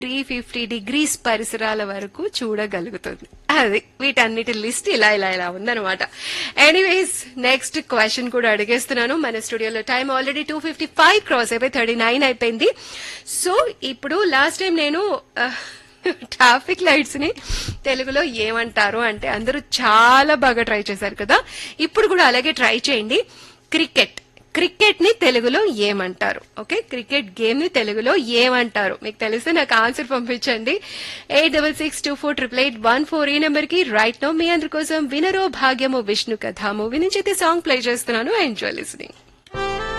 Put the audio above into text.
three fifty degrees పరిసరాల వరకు చూడగలుగుతుంది అది వీటన్నిటి లిస్ట్ ఇలా ఇలా ఇలా ఉందన్నమాట ఎనీవేస్ నెక్స్ట్ క్వశ్చన్ కూడా అడిగేస్తున్నాను మన స్టూడియోలో time already two fifty five cross అయిపోయి థర్టీ నైన్ అయిపోయింది సో ఇప్పుడు లాస్ట్ టైం నేను ట్రాఫిక్ లైట్స్ ని తెలుగులో ఏమంటారు అంటే అందరూ చాలా బాగా ట్రై చేశారు కదా ఇప్పుడు కూడా అలాగే ట్రై చేయండి క్రికెట్ క్రికెట్ ని తెలుగులో ఏమంటారు ఓకే క్రికెట్ గేమ్ ని తెలుగులో ఏమంటారు మీకు తెలిస్తే నాకు ఆన్సర్ పంపించండి eight double six two four triple eight one four ఈ నెంబర్ కి రైట్ నో మీ అందరి కోసం వినరో భాగ్యము విష్ణు కథ మూవీ నుంచి అయితే సాంగ్ ప్లే చేస్తున్నాను ఎంజాయ్ లిసనింగ్